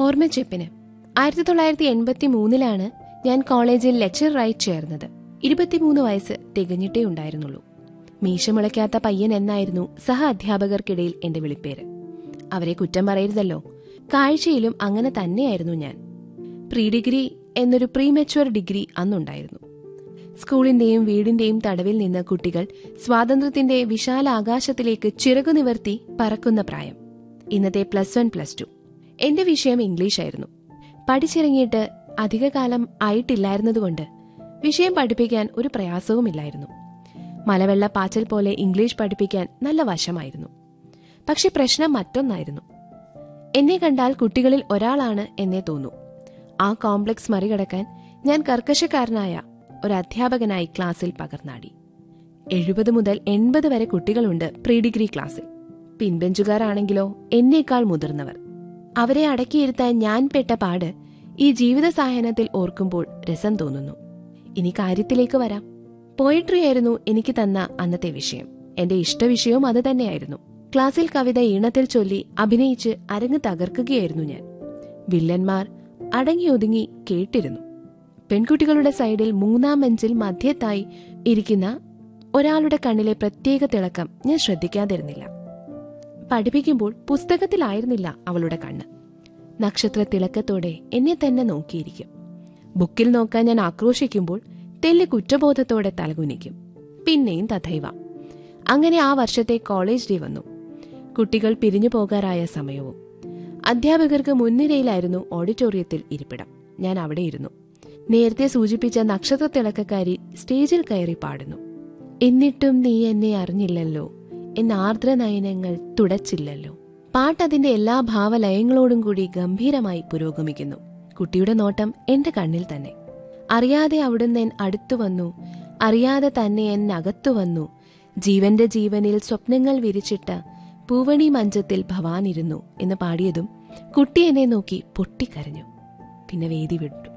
ഓർമ്മച്ചെപ്പിന് ആയിരത്തി തൊള്ളായിരത്തി എൺപത്തി മൂന്നിലാണ് ഞാൻ കോളേജിൽ ലെക്ചറായി ചേർന്നത് ഇരുപത്തിമൂന്ന് വയസ്സ് തികഞ്ഞിട്ടേ ഉണ്ടായിരുന്നുള്ളൂ മീശമുളയ്ക്കാത്ത പയ്യൻ എന്നായിരുന്നു സഹ അധ്യാപകർക്കിടയിൽ എന്റെ വിളിപ്പേര് അവരെ കുറ്റം പറയരുതല്ലോ കാഴ്ചയിലും അങ്ങനെ തന്നെയായിരുന്നു ഞാൻ പ്രീ ഡിഗ്രി എന്നൊരു പ്രീ മെച്വർ ഡിഗ്രി അന്നുണ്ടായിരുന്നു സ്കൂളിന്റെയും വീടിന്റെയും തടവിൽ നിന്ന് കുട്ടികൾ സ്വാതന്ത്ര്യത്തിന്റെ വിശാല ആകാശത്തിലേക്ക് ചിറകു നിവർത്തി പറക്കുന്ന പ്രായം ഇന്നത്തെ പ്ലസ് വൺ പ്ലസ് ടു എന്റെ വിഷയം ഇംഗ്ലീഷായിരുന്നു പഠിച്ചിറങ്ങിയിട്ട് അധികകാലം ആയിട്ടില്ലായിരുന്നതുകൊണ്ട് വിഷയം പഠിപ്പിക്കാൻ ഒരു പ്രയാസവുമില്ലായിരുന്നു മലവെള്ള പാച്ചൽ പോലെ ഇംഗ്ലീഷ് പഠിപ്പിക്കാൻ നല്ല വശമായിരുന്നു പക്ഷെ പ്രശ്നം മറ്റൊന്നായിരുന്നു എന്നെ കണ്ടാൽ കുട്ടികളിൽ ഒരാളാണ് എന്നേ തോന്നൂ ആ കോംപ്ലക്സ് മറികടക്കാൻ ഞാൻ കർക്കശക്കാരനായ ഒരു അധ്യാപകനായി ക്ലാസ്സിൽ പകർന്നാടി എഴുപത് മുതൽ എൺപത് വരെ കുട്ടികളുണ്ട് പ്രീ ഡിഗ്രി ക്ലാസ്സിൽ പിൻബെഞ്ചുകാരാണെങ്കിലോ എന്നേക്കാൾ മുതിർന്നവർ അവരെ അടക്കിയിരുത്താൻ ഞാൻ പെട്ട പാട് ഈ ജീവിത സായനത്തിൽ ഓർക്കുമ്പോൾ രസം തോന്നുന്നു ഇനി കാര്യത്തിലേക്ക് വരാം പോയട്രി ആയിരുന്നു എനിക്ക് തന്ന അന്നത്തെ വിഷയം എന്റെ ഇഷ്ടവിഷയവും അത് തന്നെയായിരുന്നു ക്ലാസ്സിൽ കവിത ഈണത്തിൽ ചൊല്ലി അഭിനയിച്ച് അരങ്ങ് തകർക്കുകയായിരുന്നു ഞാൻ വില്ലന്മാർ അടങ്ങി ഒതുങ്ങി കേട്ടിരുന്നു പെൺകുട്ടികളുടെ സൈഡിൽ മൂന്നാം ബെഞ്ചിൽ മധ്യത്തായി ഇരിക്കുന്ന ഒരാളുടെ കണ്ണിലെ പ്രത്യേക തിളക്കം ഞാൻ ശ്രദ്ധിക്കാതിരുന്നില്ല പഠിപ്പിക്കുമ്പോൾ പുസ്തകത്തിലായിരുന്നില്ല അവളുടെ കണ്ണ് നക്ഷത്ര തിളക്കത്തോടെ എന്നെ തന്നെ നോക്കിയിരിക്കും ബുക്കിൽ നോക്കാൻ ഞാൻ ആക്രോശിക്കുമ്പോൾ തെല്ല് കുറ്റബോധത്തോടെ തലകുനിക്കും പിന്നെയും തഥൈവ അങ്ങനെ ആ വർഷത്തെ കോളേജ് ഡേ വന്നു കുട്ടികൾ പിരിഞ്ഞു പോകാറായ സമയവും അധ്യാപകർക്ക് മുൻനിരയിലായിരുന്നു ഓഡിറ്റോറിയത്തിൽ ഇരിപ്പിടം ഞാൻ അവിടെ ഇരുന്നു നേരത്തെ സൂചിപ്പിച്ച നക്ഷത്ര തിളക്കക്കാരി സ്റ്റേജിൽ കയറി പാടുന്നു എന്നിട്ടും നീ എന്നെ അറിഞ്ഞില്ലല്ലോ എന്ന ആർദ്ര നയനങ്ങൾ തുടച്ചില്ലല്ലോ പാട്ട് അതിന്റെ എല്ലാ ഭാവലയങ്ങളോടും കൂടി ഗംഭീരമായി പുരോഗമിക്കുന്നു കുട്ടിയുടെ നോട്ടം എന്റെ കണ്ണിൽ തന്നെ അറിയാതെ അവിടുന്ന് എൻ അടുത്തു വന്നു അറിയാതെ തന്നെ എൻ അകത്തു വന്നു ജീവന്റെ ജീവനിൽ സ്വപ്നങ്ങൾ വിരിച്ചിട്ട പൂവണി മഞ്ചത്തിൽ ഭവാനിരുന്നു എന്ന് പാടിയതും കുട്ടി എന്നെ നോക്കി പൊട്ടിക്കരഞ്ഞു പിന്നെ വേദി വിട്ടു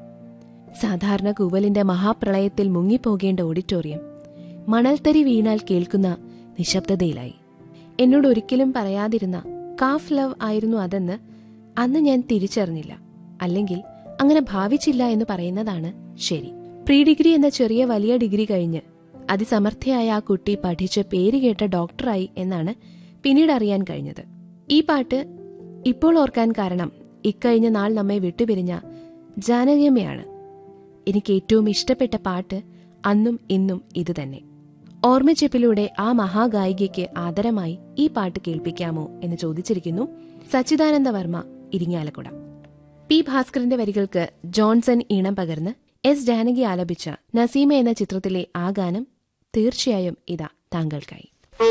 സാധാരണ കൂവലിന്റെ മഹാപ്രളയത്തിൽ മുങ്ങിപ്പോകേണ്ട ഓഡിറ്റോറിയം മണൽത്തരി വീണാൽ കേൾക്കുന്ന നിശബ്ദതയിലായി എന്നോട് ഒരിക്കലും പറയാതിരുന്ന കാഫ് ലവ് ആയിരുന്നു അതെന്ന് അന്ന് ഞാൻ തിരിച്ചറിഞ്ഞില്ല അല്ലെങ്കിൽ അങ്ങനെ ഭാവിച്ചില്ല എന്ന് പറയുന്നതാണ് ശരി പ്രീ ഡിഗ്രി എന്ന ചെറിയ വലിയ ഡിഗ്രി കഴിഞ്ഞ് അതിസമർത്ഥയായ ആ കുട്ടി പഠിച്ച് പേര് കേട്ട ഡോക്ടറായി എന്നാണ് പിന്നീട് അറിയാൻ കഴിഞ്ഞത് ഈ പാട്ട് ഇപ്പോൾ ഓർക്കാൻ കാരണം ഇക്കഴിഞ്ഞ നാൾ നമ്മെ വിട്ടുപിരിഞ്ഞ ജാനകിയമ്മയാണ് എനിക്ക് ഏറ്റവും ഇഷ്ടപ്പെട്ട പാട്ട് അന്നും ഇന്നും ഇതുതന്നെ ഓർമ്മച്ചെപ്പിലൂടെ ആ മഹാഗായികയ്ക്ക് ആദരമായി ഈ പാട്ട് കേൾപ്പിക്കാമോ എന്ന് ചോദിച്ചിരിക്കുന്നു സച്ചിദാനന്ദ വർമ്മ ഇരിങ്ങാലക്കുട പി ഭാസ്കറിന്റെ വരികൾക്ക് ജോൺസൺ ഈണം പകർന്ന് എസ് ജാനകി ആലപിച്ച നസീമ എന്ന ചിത്രത്തിലെ ആ ഗാനം തീർച്ചയായും ഇതാ താങ്കൾക്കായി